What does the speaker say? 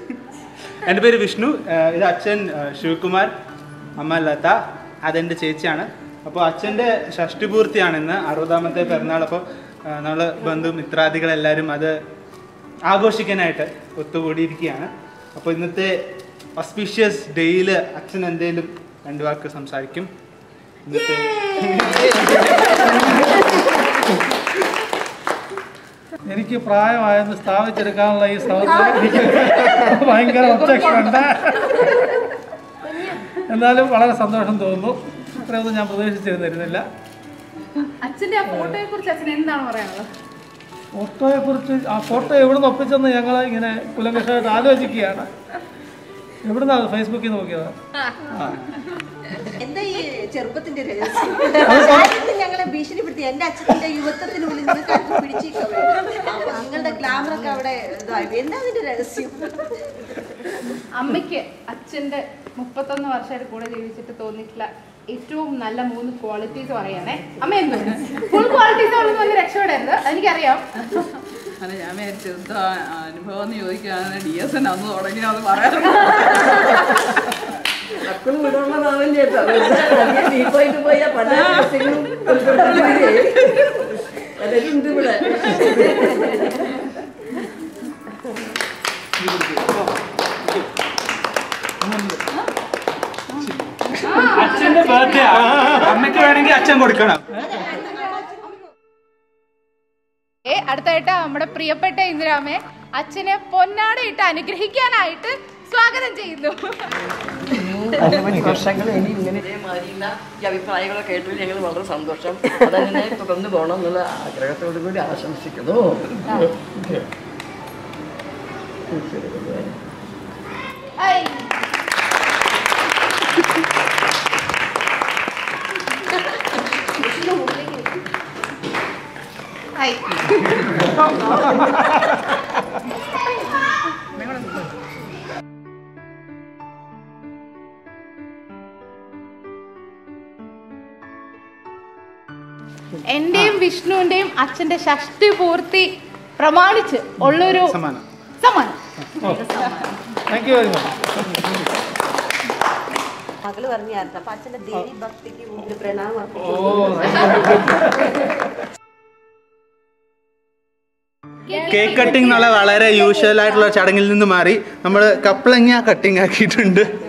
എൻ്റെ പേര് വിഷ്ണു ഏഹ് ഇത് അച്ഛൻ ഏഹ് ശിവകുമാർ അമ്മ ലത അതെൻ്റെ ചേച്ചിയാണ് അപ്പോൾ അച്ഛൻ്റെ ഷഷ്ടിപൂർത്തിയാണ് ഇന്ന് അറുപതാമത്തെ പിറന്നാൾ അപ്പോൾ നമ്മൾ ബന്ധു മിത്രാദികളെല്ലാവരും അത് ആഘോഷിക്കാനായിട്ട് ഒത്തുകൂടിയിരിക്കുകയാണ് അപ്പോൾ ഇന്നത്തെ ഓസ്പീഷ്യസ് ഡേയിൽ അച്ഛൻ എന്തെങ്കിലും രണ്ട് വാക്ക് സംസാരിക്കും ഇന്നത്തെ എനിക്ക് പ്രായമായെന്ന് സ്ഥാപിച്ചെടുക്കാനുള്ള ഈ ശ്രമത്തിൽ എനിക്ക് ഭയങ്കര ഒബ്ജക്ഷൻ ഉണ്ട് എന്നാലും വളരെ സന്തോഷം തോന്നുന്നു ഇത്രയൊന്നും ഞാൻ പ്രതീക്ഷിച്ചിരുന്നിരുന്നില്ല അച്ഛന്റെ ആ ഫോട്ടോയെ കുറിച്ച് അച്ഛൻ എന്താണ് പറയാനുള്ളത് ഫോട്ടോയെ കുറിച്ച് ആ ഫോട്ടോ എവിടുന്ന് ഒപ്പിച്ചെന്ന് ഞങ്ങൾ ഇങ്ങനെ കുലങ്കഷമായിട്ട് ആലോചിക്കുകയാണ് എവിടുന്നാണ് ഫേസ്ബുക്കിൽ നോക്കിയത് എന്താ ഈ ചെറുപ്പത്തിന്റെ രഹസ്യം ആരെങ്കിലും ഞങ്ങളെ ഭീഷണിപ്പെടുത്തി എന്റെ അച്ഛന്റെ യുവത്വത്തിനുള്ളിൽ നിങ്ങൾക്ക് ആർക്കും പിടിച്ചിട്ടോ നിങ്ങളുടെ ഗ്ലാമറൊക്കെ അവിടെ ഇതായി എന്താ അതിന്റെ രഹസ്യം അമ്മയ്ക്ക് അച്ഛന്റെ മുപ്പത്തൊന്ന് വർഷമായിട്ട് കൂടെ ജീവിച്ചിട്ട് തോന്നിയിട്ടുള്ള ഏറ്റവും നല്ല മൂന്ന് ക്വാളിറ്റീസ് പറയാണേ അമ്മ എന്ത് ഫുൾ ക്വാളിറ്റീസ് ഉള്ളത് വന്ന് രക്ഷപ്പെടരുത് എനിക്കറിയാം അല്ല ഞാൻ വിചാരിച്ചു എന്താ അനുഭവം എന്ന് ചോദിക്കുകയാണ് ഡി എസ് എൻ അന്ന് തുടങ്ങി അത് പറയാറ് മക്കള് വിടുള്ളതാവും ചേട്ടാ നീ പോയിട്ട് പോയാ പല രഹസ്യങ്ങളും പലരും ഉണ്ട് ഇവിടെ അച്ഛൻ്റെ ബർത്ത്ഡേ അമ്മയ്ക്ക് വേണമെങ്കിൽ അച്ഛൻ കൊടുക്കണം ഏ അടുത്തായിട്ട് നമ്മുടെ പ്രിയപ്പെട്ട ഇന്ദിരാമയെ അച്ഛനെ പൊന്നാടയിട്ട് അനുഗ്രഹിക്കാനായിട്ട് സ്വാഗതം ചെയ്യുന്നു അനവധി വർഷങ്ങൾ ഇനി ഇങ്ങനെ ഇതേമാതിരിയുള്ള ഈ അഭിപ്രായങ്ങളൊക്കെ കേട്ടതിൽ ഞങ്ങൾ വളരെ സന്തോഷം അതങ്ങനെ തുടർന്ന് പോകണം എന്നുള്ള ആഗ്രഹത്തോടു കൂടി ആശംസിക്കുന്നു ഐ. ഐ. എന്റെയും വിഷ്ണുവിന്റെയും അച്ഛന്റെ ഷഷ്ടി പൂർത്തി പ്രമാണിച്ച് ഉള്ളൊരു സമ്മാനം സമ്മാനം താങ്ക് യു വെരി മച്ച് മകള് പറഞ്ഞായിരുന്നു അപ്പൊ അച്ഛന്റെ ദേവി ഭക്തിക്ക് മുമ്പിൽ പ്രണാമം കേക്ക് കട്ടിംഗ് എന്നുള്ള വളരെ യൂഷ്വൽ ആയിട്ടുള്ള ചടങ്ങിൽ നിന്ന് മാറി നമ്മൾ കപ്പളങ്ങ കട്ടിംഗ് ആക്കിയിട്ടുണ്ട്